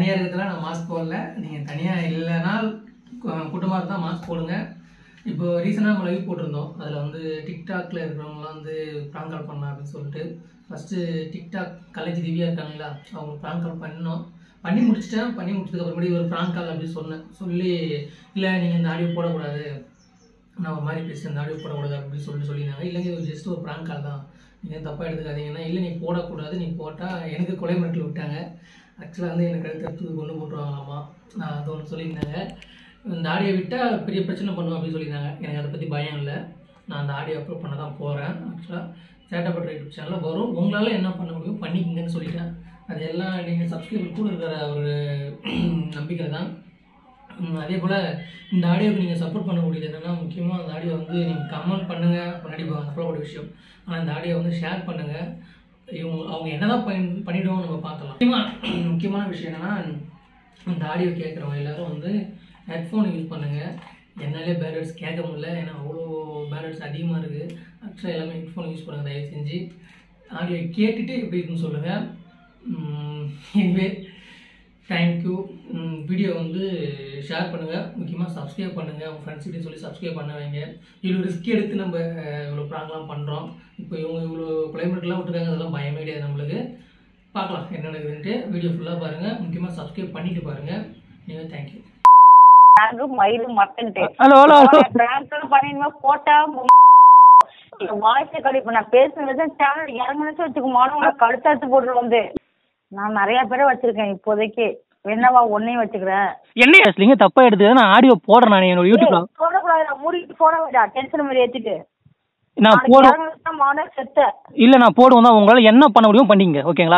தனியாக இருக்கிறதுல நான் மாஸ்க் போடல நீங்கள் தனியாக இல்லைன்னா கூட்டமாக இருந்தால் மாஸ்க் போடுங்க இப்போ ரீசெண்டாக நம்ம லைவ் போட்டிருந்தோம் அதில் வந்து டிக்டாக்ல இருக்கிறவங்களாம் வந்து ப்ராங்க் கால் பண்ணலாம் அப்படின்னு சொல்லிட்டு ஃபஸ்ட்டு டிக்டாக் கலைஞ்சி திவ்யா இருக்காங்களா அவங்க ப்ராங்க் கால் பண்ணோம் பண்ணி முடிச்சிட்டேன் பண்ணி முடிச்சதுக்கு அப்புறமேடி ஒரு ப்ராங்க் கால் அப்படின்னு சொன்னேன் சொல்லி இல்லை நீங்கள் இந்த ஆடியோ போடக்கூடாது நான் ஒரு மாதிரி பேசி இந்த ஆடியோ போடக்கூடாது அப்படின்னு சொல்லிட்டு சொல்லியிருந்தாங்க இல்லைங்க இது ஜஸ்ட் ஒரு ப்ராங்க் கால் தான் நீங்கள் தப்பாக எடுத்துக்காதீங்கன்னா இல்லை நீ போடக்கூடாது நீ போட்டால் எனக்கு கொலை மிரட்டல் விட்டாங்க ஆக்சுவலாக வந்து எனக்கு அடுத்து அடுத்து கொண்டு போட்டுருவாங்களாமா நான் அது ஒன்று சொல்லியிருந்தாங்க இந்த ஆடியோ விட்டால் பெரிய பிரச்சனை பண்ணுவோம் அப்படின்னு சொல்லியிருந்தாங்க எனக்கு அதை பற்றி பயம் இல்லை நான் அந்த ஆடியோ அப்லோட் பண்ண தான் போகிறேன் ஆக்சுவலாக சேட்டப்பட்ட யூடியூப் சேனலில் வரும் உங்களால் என்ன பண்ண முடியும் பண்ணிக்கிங்கன்னு சொல்லிட்டேன் அது எல்லாம் நீங்கள் சப்ஸ்கிரைபர் கூட இருக்கிற ஒரு நம்பிக்கை தான் உம், அதே போல் இந்த ஆடியோக்கு நீங்கள் சப்போர்ட் பண்ணக்கூடியது என்னென்னா முக்கியமாக அந்த ஆடியோ வந்து நீங்கள் கமெண்ட் பண்ணுங்கள் முன்னாடி சொல்லக்கூடிய விஷயம் ஆனால் இந்த ஆடியோ வந்து ஷேர் பண்ணுங்கள் இவங்க அவங்க என்னதான் பயன் பண்ணிவிடுவோம் நம்ம பார்க்கலாம் முக்கியமாக முக்கியமான விஷயம் என்னென்னா இந்த ஆடியோ கேட்குறவங்க எல்லாரும் வந்து ஹெட்ஃபோன் யூஸ் பண்ணுங்கள் என்னாலே பேலன்ஸ் கேட்க முடியல ஏன்னா அவ்வளோ பேலன்ஸ் அதிகமாக இருக்குது ஆக்சுவலாக எல்லாமே ஹெட்ஃபோன் யூஸ் பண்ணுங்கள் தயவு செஞ்சு ஆடியோ கேட்டுட்டு எப்படி இருக்குன்னு சொல்லுங்கள் எனிவே தேங்க்யூ வீடியோ வந்து ஷேர் பண்ணுங்கள் முக்கியமாக சப்ஸ்கிரைப் பண்ணுங்கள் உங்கள் ஃப்ரெண்ட்ஸ்கிட்டையும் சொல்லி சப்ஸ்கிரைப் பண்ண வைங்க இவ்வளோ ரிஸ்க் எடுத்து நம்ம அஹ், இவ்வளோ ப்ராங்க்லாம் பண்ணுறோம் இப்போ இவங்க இவ்வளோ கிளைமேட்லாம் விட்டுருக்காங்க அதெல்லாம் பயமே கிடையாது நம்மளுக்கு பார்க்கலாம் என்ன நடக்குதுன்ட்டு வீடியோ ஃபுல்லாக பாருங்கள் முக்கியமாக சப்ஸ்கிரைப் பண்ணிட்டு பாருங்கள் நீங்கள் தேங்க்யூ நாங்க மயிலு மட்டன்ட்டு ஹலோ ஹலோ டிரான்ஸ்ஃபர் பண்ணிடுமா போட்டா வாய்ஸ் கடை இப்ப நான் பேசுனது சேனல் இறங்குனுச்சு வச்சுக்குமானு உனக்கு கழுத்தாத்து போட்டு வந்து நான் நிறைய பேரை வச்சிருக்கேன் இப்போதைக்கு என்னவா ஒன்னையும் வச்சுக்கிறேன் என்ன பேசுறீங்க தப்பா எடுத்து நான் ஆடியோ போடுறேன் நான் என்னோட யூடியூப்ல போடக்கூடாது நான் மூடிட்டு போட வேடா டென்ஷன் மாதிரி ஏத்திட்டு நான் போடுவேன் மாட செத்த இல்ல நான் போடுவேன் தான் உங்களால என்ன பண்ண முடியும் பண்ணிங்க ஓகேங்களா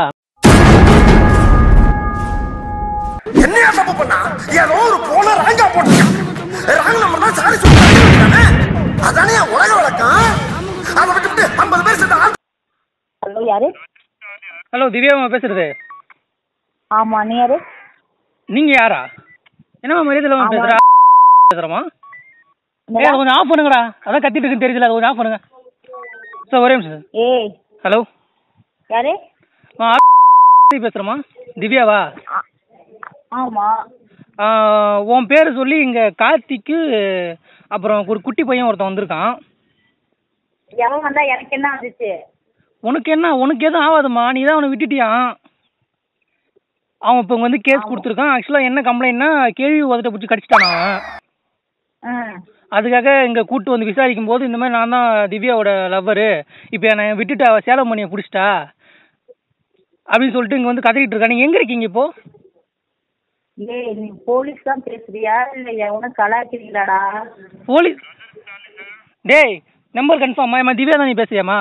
என்னையா தப்பு பண்ணா ஏதோ ஒரு போன ராங்கா போட்டிருக்கான் ராங் நம்பர் தான் சாரி சொல்லிட்டானே அதானே உலக வழக்கம் அதை விட்டுவிட்டு ஐம்பது பேர் சேர்ந்த ஆள் ஹலோ யாரு ஹலோ திவ்யாமா பேசுறது ஆமா நீ யாரு நீங்க யாரா என்னமா மரியாதை இல்லாம ஆமா. பேசுறா பேசுறமா ஏய் அதை கொஞ்சம் ஆஃப் பண்ணுங்கடா அதான் கத்திட்டு இருக்குன்னு தெரியல அதை கொஞ்சம் ஆஃப் பண்ணுங்க சார் ஒரே நிமிஷம் சார் ஏய் ஹலோ யாரு பேசுறமா திவ்யாவா ஆ- ஆமா ஆ, உன் பேர் சொல்லி இங்க கார்த்திக்கு அப்புறம் ஒரு குட்டி பையன் ஒருத்தன் வந்திருக்கான் எவன் வந்தா எனக்கு என்ன ஆச்சு உனக்கு என்ன உனக்கு எதுவும் ஆகாதும்மா நீ தான் அவனை விட்டுட்டியான் அவன் இப்போ வந்து கேஸ் கொடுத்துருக்கான் ஆக்சுவலாக என்ன கம்ப்ளைண்ட்னா கேள்வி உதட்ட பிடிச்சி கடிச்சிட்டான் அவன் ம் அதுக்காக இங்கே கூட்டு வந்து விசாரிக்கும் போது இந்த மாதிரி நான் தான் திவ்யாவோட லவ்வரு இப்போ என்னை விட்டுட்டு அவள் சேலம் பண்ணியை பிடிச்சிட்டா அப்படின்னு சொல்லிட்டு இங்கே வந்து கதறிட்டு இருக்கா நீங்கள் எங்கே இருக்கீங்க இப்போ ஏய் நீ போலீஸ் தான் பேசுறியா இல்ல எவனும் கலாய்க்கிறீங்களாடா போலீஸ் டேய் நம்பர் கன்ஃபார்மா ஏமா திவ்யா தான் நீ பேசுறியாம்மா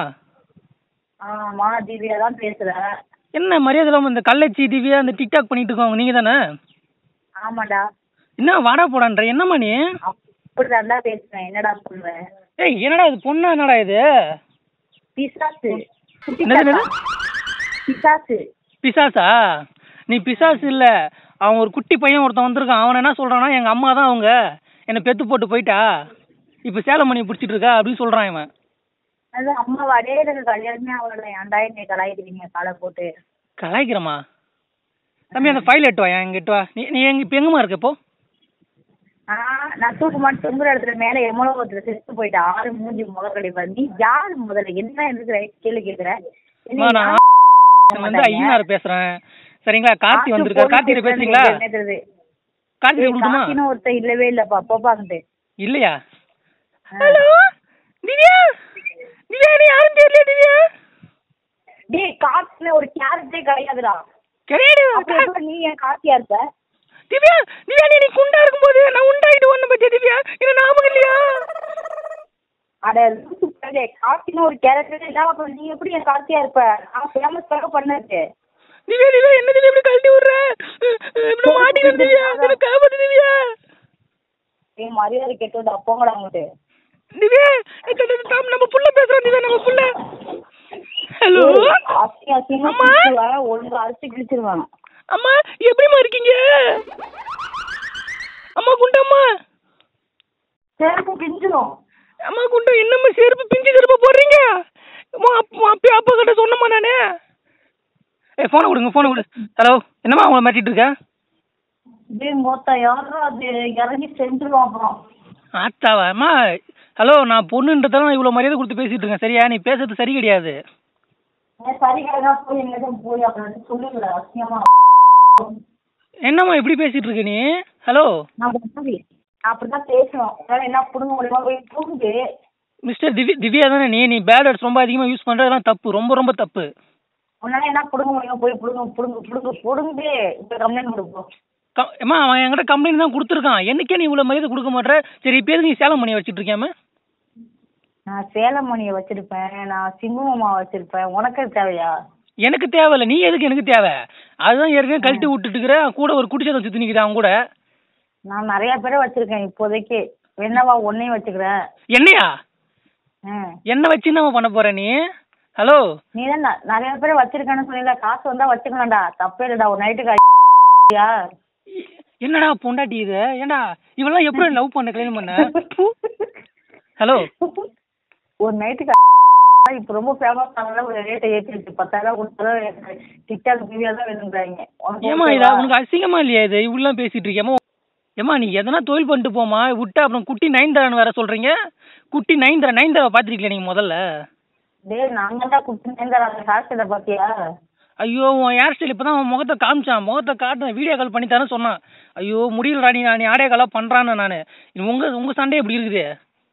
ஆமா திவ்யா தான் பேசுறேன் என்ன மரியாதை இல்லாமல் இந்த கள்ளச்சி திவ்யா இந்த டிக்டாக் பண்ணிட்டு இருக்கவங்க நீங்கள் தானே ஆமாடா என்ன வாடா போடான்ற என்னம்மா நீ அப்படிதான்டா பேசுறேன் என்னடா சொல்றேன் ஏய் என்னடா இது பொண்ணா என்னடா இது பிசாசு குட்டி என்னது, தாத்தா. பிசாசு பிசாசா நீ பிசாசு இல்ல அவன் ஒரு குட்டி பையன் ஒருத்தன் வந்திருக்கான் அவன் என்ன சொல்றான்னா எங்க அம்மா தான் அவங்க என்னை பெத்து போட்டு போயிட்டா இப்ப சேலம் பண்ணி பிடிச்சிட்டு இருக்கா அப்படின்னு சொல்றான் இவன் அது அம்மா வடையே எனக்கு கல்யாணமே அவளோட ஏன்டா என்னை கலாய்க்கிறீங்க காலை போட்டு கலாய்க்கிறமா தம்பி அந்த ஃபைல் எட்டு வா எங்க எட்டு வா நீ நீ எங்க இப்போ எங்கம்மா இருக்க இப்போ ஆ நான் தூக்கு மாட்டு தொங்குற இடத்துல மேல எமலோகத்துல செத்து போயிட்டு ஆறு மூஞ்சி முகக்கடை நீ யாரு முதல்ல என்ன இருக்கிற கேள்வி கேக்குற அம்மா, நான் நான் வந்து ஐயனார் பேசுறேன் சரிங்களா கார்த்தி வந்திருக்காரு கார்த்திகிட்ட பேசுறீங்களா கார்த்திகை கொடுக்குமா கார்த்தின்னு ஒருத்தன் இல்லவே இல்லப்பா போப்பாங்கிட்டு இல்லையா ஹலோ திவ்யா திவ்யா நீ யாரும் தெரியல திவ்யா டேய் கார்த்தில ஒரு கேரக்டரே கிடையாதுடா கிடையாது அப்புறம் எப்படி நீ ஏன் கார்த்தியா இருப்ப திவ்யா திவ்யா நீ நீ குண்டா இருக்கும்போது நான் உண்டாயிட்டு ஒண்ணு பத்தியா திவ்யா என்ன ஞாபகம் இல்லையா அட லூசு பயலே, கார்த்தின்னு ஒரு கேரக்டரே இல்ல அப்புறம் நீ எப்படி என் கார்த்தியா இருப்ப நான் ஃபேமஸ்க்காக பண்ணது திவ்யா திவ்யா என்ன திவ்யா இப்படி கழட்டி விடுற இப்படி மாட்டிக்கிற திவ்யா என்ன காப்பாத்து திவ்யா நீ மரியாதை கெட்டு போங்கடா அங்கிட்டு திவ்யா ஏய், தா- தா- தா- நம்ம புள்ள பேசுறோம் திவ்யா நம்ம புள்ள ஹலோ அசிங்க அசிங்கமா அம்மா. கிழிச்சிருவேன் ஒழுங்கா அரிசி கிழிச்சிருவேன் அம்மா எப்படிம்மா இருக்கீங்க அம்மா குண்டம்மா செருப்பு பிஞ்சிரும் அம்மா குண்டம் என்னம்மா செருப்பு பிஞ்சு செருப்பு போடுறீங்க அம்மா அப்பா அப்பா அப்பா கிட்ட சொன்னம்மா நானு ஏ ஃபோனை கொடுங்க ஃபோனை கொடு ஹலோ என்னம்மா அவங்கள மாட்டிட்டு இருக்க டேய் மொத்தம் யாரோ அது இறங்கி செஞ்சிருவோம் அப்புறம் ஆத்தாவா அம்மா ஹலோ நான் பொண்ணுன்றதெல்லாம் இவ்வளோ மரியாதை கொடுத்து பேசிட்டு இருக்கேன் சரியா நீ பேசுறது சரி கிடையாது ஏன் சரி கிடையாது போய் எங்கேயும் போய் அப்படின்னு சொல்லுங்கள அசிங்கமா என்னம்மா இப்படி பேசிட்டு இருக்க நீ ஹலோ நான் அப்படி அப்படிதான் பேசணும் அதனால என்ன புடுங்க முடியுமா போய் புடுங்குது மிஸ்டர் திவ்யா திவ்யா தானே நீ நீ பேட் வேர்ட்ஸ் ரொம்ப அதிகமாக யூஸ் பண்ணுறதெல்லாம் தப்பு ரொம்ப ரொம்ப தப்பு உன்னால என்ன புடுங்க முடியும் போய் புடுங்க புடுங்க புடுங்க புடுங்குது இப்ப கம்ப்ளைண்ட் கொடுப்போம் க அம்மா அவன் என்கிட்ட கம்ப்ளைண்ட் தான் கொடுத்துருக்கான் என்னைக்கே நீ இவ்வளோ மரியாதை கொடுக்க மாட்டேற சரி இப்போ எதுக்கு நீ சேலம் பண்ணி வச்சுட்டு இருக்கியாம நான் சேலம் மணியை வச்சிருப்பேன் நான் சிங்கமாமா வச்சிருப்பேன் உனக்கு அது தேவையா எனக்கு தேவையில்ல நீ எதுக்கு எனக்கு தேவை அதுதான் ஏற்கனவே கழட்டி விட்டுட்டு இருக்கிற கூட ஒரு குடிச்சதை சுற்றி நிற்கிறேன் அவன் கூட நான் நிறைய பேரை வச்சிருக்கேன் இப்போதைக்கு என்னவா ஒன்னையும் வச்சுக்கிறேன் என்னையா ம் என்ன வச்சு நம்ம பண்ண போற நீ ஹலோ நீ தான் ந- நிறைய பேர் வச்சிருக்கேன்னு சொன்னீங்களா காசு வந்தா வச்சுக்கலாம்டா தப்பே இல்லடா ஒரு நைட்டுக்கு யா என்னடா பொண்டாட்டி இது ஏண்டா இவெல்லாம் எப்படி லவ் பண்ண கல்யாணம் பண்ண ஹலோ ஒரு நைட்டுக்கு இப்ப ரொம்ப ஃபேமஸ் ஆனால ஒரு ரேட்டை ஏற்றிடுச்சு பத்தாயிரம் கொடுத்தாலும் டிக்டாக் வீடியோ தான் வேணுங்கிறாங்க உனக்கு ஏமா okay இதா வா? உனக்கு அசிங்கமா இல்லையா இது இவ்வளவு பேசிட்டு இருக்கியாமா ஏமா நீ எதனா தொழில் பண்ணிட்டு போமா விட்டா அப்புறம் குட்டி நயன்தாரான்னு வேற சொல்றீங்க குட்டி நயன்தாரா நயன்தாரா பாத்திருக்கீங்களா நீங்க முதல்ல டேய் நான் தான்டா குடுத்துருந்தேன் அந்த ஹேர் ஸ்டைலை பாத்தியா ஐயோ உன் ஹேர் ஸ்டைல் இப்பதான் அவன் முகத்தை காமிச்சான் முகத்தை காட்டின வீடியோ கால் பண்ணி தரேன் சொன்னான் ஐயோ முடியலடா நீ நீ ஆடியோ காலாக பண்றான்னு நானு உங்க உங்க சண்டே எப்படி இருக்குது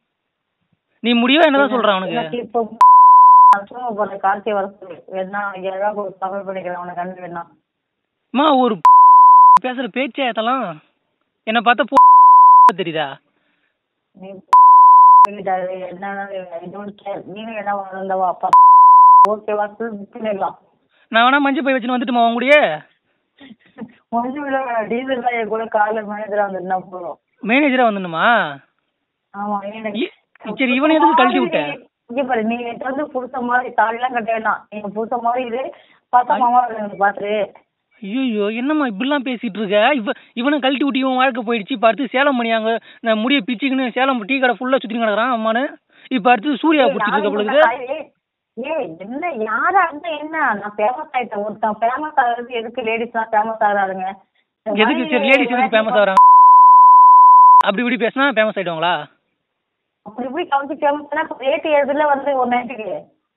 நீ முடிவா என்னதான் சொல்றான் அவனுக்கு எனக்கு இப்போ சும்மா போற கார்த்திகை வர சொல்லு வேணா ஐயாயிரம் ரூபாய் கொடுத்து கம்மி பண்ணிக்கிறேன் உனக்கு கண்டு வேணா அம்மா ஒரு பேசுற பேச்சே அதெல்லாம் என்ன பார்த்தா போ தெரியுதா நீ சொல்லிட்டாரு என்ன நீனும் என்ன வளர்ந்தவா அப்பா ஓகேவா சொல்லி புக் பண்ணிடலாம் நான் வேணா மஞ்சள் பை வச்சுன்னு வந்துட்டுமா உன் கூடயே கொஞ்சம் விட டீசல் தான் என் கூட காலைல மேனேஜரா வந்துருந்தா போதும் மேனேஜரா வந்துடணுமா ஆமா எனக்கு இ- சரி இவனை எதுக்கு கழட்டி விட்ட இங்க பாரு நீ நேற்று வந்து புதுச மாதிரி தாலிலாம் கட்ட வேண்டாம் நீங்க புதுச மாதிரி இது பார்த்தா மாமா எனக்கு பாத்துரு ஐயோ என்னம்மா இப்படிலாம் பேசிட்டு இருக்க இவ இவனை கழட்டி விட்டு இவன் வாழ்க்கை போயிடுச்சு இப்போ அடுத்து சேலம் பண்ணியாங்க நான் முடிய பிச்சுக்கின்னு சேலம் டீ கடை ஃபுல்லாக சுற்றி கிடக்குறான் அம்மானு இப்போ அடுத்து சூர்யா பிடிச்சிட்டு இருக்க பொழுது ஏய் என்ன யாரா இருந்தா என்ன நான் ஃபேமஸ் ஆயிட்டேன் ஒருத்தன் ஃபேமஸ் ஆகுறது எதுக்கு லேடிஸ் தான் ஃபேமஸ் ஆகுறாருங்க இந்த எதுக்கு சரி மாதிரி லேடிஸ் எதுக்கு ஃபேமஸ் ஆகுறாங்க அப்படி இப்படி பேசினா ஃபேமஸ் ஆயிடுவாங்களா அப்படி இப்படி கவுண்டி ஃபேமஸ்னா ரேட்டு எதுல வந்து ஒரு நைட்டுக்கு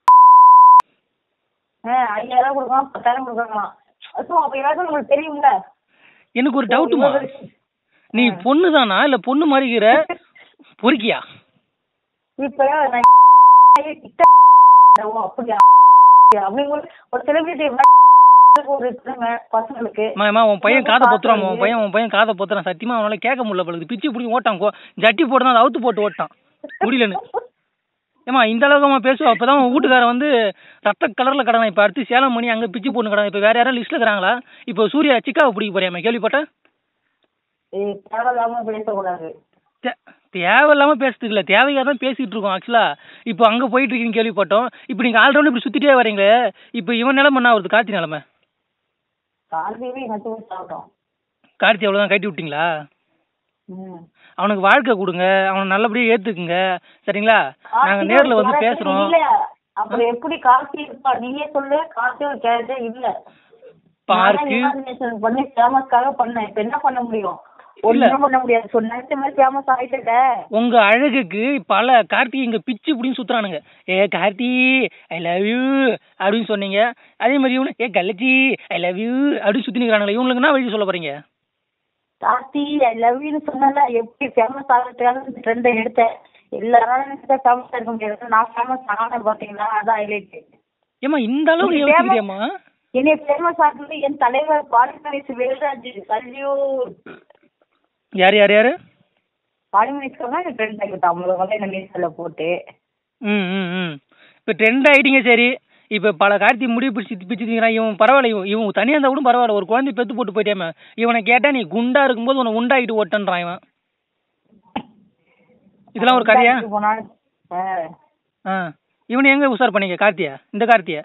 ஆ ஐயாயிரம் கொடுக்கலாம் பத்தாயிரம் கொடுக்கலாம் ஸோ அப்போ ஏதாச்சும் உங்களுக்கு தெரியும்ல எனக்கு ஒரு டவுட்டுமா நீ பொண்ணு தானா இல்லை பொண்ணு மாதிரி இருக்கிற பொறுக்கியா இப்போ நான் ஓ அப்படியா அப்படிங்க ஒரு செலிபிரிட்டி ஒரு திறமை பசங்களுக்கு அம்மா உன் பையன் காதை பொத்துறான் உன் பையன் உன் பையன் காதை பொத்துறான் சத்தியமா அவனால கேட்க முடியல பழுது பிச்சு பிடிச்சி ஓட்டான் கோ ஜட்டி போட்டு அதை அவுத்து போட்டு ஓட்டான் முடியலன்னு ஏமா இந்த அளவுக்கு அவன் பேசுவா அப்பதான் உன் வீட்டுக்காரன் வந்து ரத்த கலர்ல கடனா இப்ப அடுத்து சேலம் மணி அங்க பிச்சு போட்டு கடனா இப்ப வேற யாரும் லிஸ்ட்ல இருக்கிறாங்களா இப்போ சூர்யா சிக்காவை பிடிக்க போறியாமே கேள்விப்பட்டேன் ஏய், தேவையில்லாம பேசக்கூடாது தே- தேவையில்லாம பேசுறதுக்கு இல்ல தேவையா தான் பேசிட்டு இருக்கோம் ஆக்சுவலா இப்போ அங்க போயிட்டு இருக்கீங்கன்னு கேள்விப்பட்டோம் இப்போ நீங்க ஆல்ரவுண்ட் இப்படி சுத்திட்டே வரீங்களே இப்போ இவன் நிலைமை என்ன வருது கார்த்தி நிலைமை கார்த்திகை எங்க சாப்பிட்டோம் கார்த்தி அவ்வளவுதான் கட்டி விட்டீங்களா ம் அவனுக்கு வாழ்க்கை கொடுங்க அவனை நல்லபடியா ஏத்துக்குங்க சரிங்களா நாங்க கார்த்திகை நேர்ல வந்து character பேசுறோம் இல்ல அப்புறம் எப்படி கார்த்தி இருப்பா நீயே சொல்லு கார்த்தி ஒரு கேரக்டர் இல்ல பார்க்கு இமேஜினேஷன் பண்ணி ஃபேமஸ்க்காக பண்ணேன் இப்ப என்ன பண்ண முடியும் இல்ல. ஒண்ணும் பண்ண முடியாது சொன்ன மாதிரி ஃபேமஸ் ஆயிட்டே உங்க அழகுக்கு பல கார்த்தி இங்க பிச்சு இப்படின்னு சுத்துறானுங்க ஏ கார்த்தி ஐ லவ் யூ அப்படின்னு சொன்னீங்க அதே மாதிரி இவனு ஏ கள்ளச்சி ஐ லவ் யூ அப்படின்னு சுத்தி நிக்கிறானுங்களே இவங்களுக்கு என்ன வழி சொல்ல போறீங்க கார்த்தி ஐ லவ் யூன்னு சொன்னல எப்படி ஃபேமஸ் ஆகிறதுக்காக ட்ரெண்டை எடுத்தேன் எல்லாரும் ஃபேமஸ் இருக்க முடியாது நான் ஃபேமஸ் ஆனேன் பாத்தீங்களா அதான் ஹைலைட் ஏமா இந்த அளவுக்கு நீ famous- யோசிக்கிறியாம்மா என்னை ஃபேமஸ் ஆக்குறது என் தலைவர் பாலிமணிஸ் வேல்ராஜ் கல்யூர் யார் யார் யாரு பாலிமணிஸ்க்கு தான் எனக்கு ட்ரெண்ட் ஆகிட்டு அவங்கள வந்து என்ன நியூஸ்ல போட்டு ம் ம் ம் இப்போ ட்ரெண்ட் ஆயிட்டீங்க சரி இப்போ பல கார்த்தி முடிவு பிடிச்சி பிடிச்சிருக்கிறான் இவன் பரவாயில்ல இவன் இவன் தனியாக இருந்தால் கூட பரவாயில்ல ஒரு குழந்தை பெத்து போட்டு போயிட்டேமே இவனை கேட்டால் நீ குண்டா இருக்கும்போது உன்னை உண்டாக்கிட்டு ஓட்டன்றான் இவன் இதெல்லாம் ஒரு கதையா போனாலும் ஆ. ஆ இவனை எங்க உஷார் பண்ணீங்க கார்த்தியா இந்த கார்த்தியா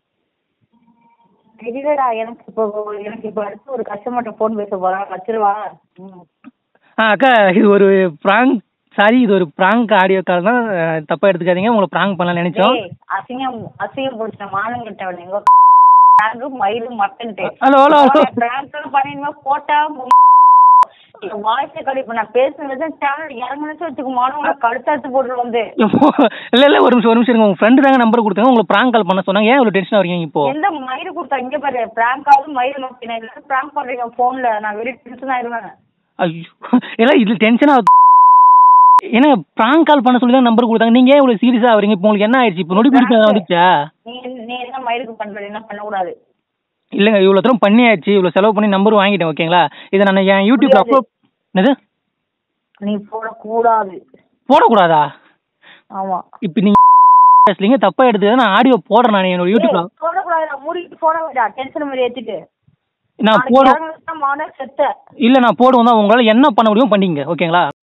தெரியலடா எனக்கு இப்போ எனக்கு இப்போ அடுத்து ஒரு கஸ்டமர்கிட்ட ஃபோன் பேச போறான் வச்சிருவா ம். ஆ அக்கா இது ஒரு ப்ராங்க் சாரி இது ஒரு ப்ராங்க் ஆடியோ கால் தான் அஹ், தப்பா எடுத்துக்காதீங்க உங்களை ப்ராங்க் பண்ணலாம் நினைச்சோம் ஏய், அசிங்கம் அசிங்கம் பிடிச்ச மானம் கிட்டவன் எங்க பிராங்கு மயிலு மட்டன்ட்டு ஹலோ ஹலோ ஹலோ பிராங்க் பண்ணிடுமா போட்டா என் வாய்ஸை கடி இப்ப நான் பேசுனது சேனல் இறங்குனுச்சு வச்சுக்கோமா உங்களை கழுத்தாத்து போட்டு வந்து இல்ல இல்ல ஒரு நிமிஷம் ஒரு நிமிஷம் இருங்க உங்க ஃப்ரெண்டு தாங்க நம்பர் கொடுத்தாங்க உங்களுக்கு பிராங்க் கால் பண்ண சொன்னாங்க ஏன் இவ்வளவு டென்ஷன் ஆகிறீங்க இப்போ எந்த மயிறு கொடுத்தா இங்க பாரு பிராங்க் ஆகுது மயிறு நோக்கி நான் இல்ல பிராங்க் பண்றீங்க போன்ல நான் வெரி டென்ஷன் ஆயிருவேன் ஐயோ இல்ல இதுல டென்ஷன் ஆகுது ஏன்னா பிராங்க் கால் பண்ண சொல்லி தான் நம்பர் கொடுத்தாங்க நீங்க ஏன் இவ்வளவு சீரியஸா ஆவறீங்க இப்போ உங்களுக்கு என்ன ஆயிடுச்சு இப்போ நோட்டிபிகேஷன் வந்துச்சா நீ நீ என்ன மயிருக்கு பண்றது என்ன பண்ணக்கூடாது இல்லைங்க இவ்வளோ தூரம் பண்ணியாச்சு இவ்வளோ செலவு பண்ணி நம்பர் வாங்கிட்டேன் ஓகேங்களா இதை நான் என் யூடியூப்ல முடியாது. அப்லோட் என்னது நீ போடக்கூடாது போடக்கூடாதா ஆமா இப்போ நீங்க பேசுறீங்க தப்பா எடுத்து நான் ஆடியோ போடுறேன் நான் என்னோட யூடியூப்ல ஏய், போடக்கூடாது நான் மூடிட்டு போட வேடா டென்ஷன் மாதிரி ஏத்திட்டு நான் நாளைக்கு போட இறங்குனுச்சுன்னா மானே செத்த இல்ல நான் போடுவேன் தான் உங்களால என்ன பண்ண முடியுமோ பண்ணிங்க ஓகேங்களா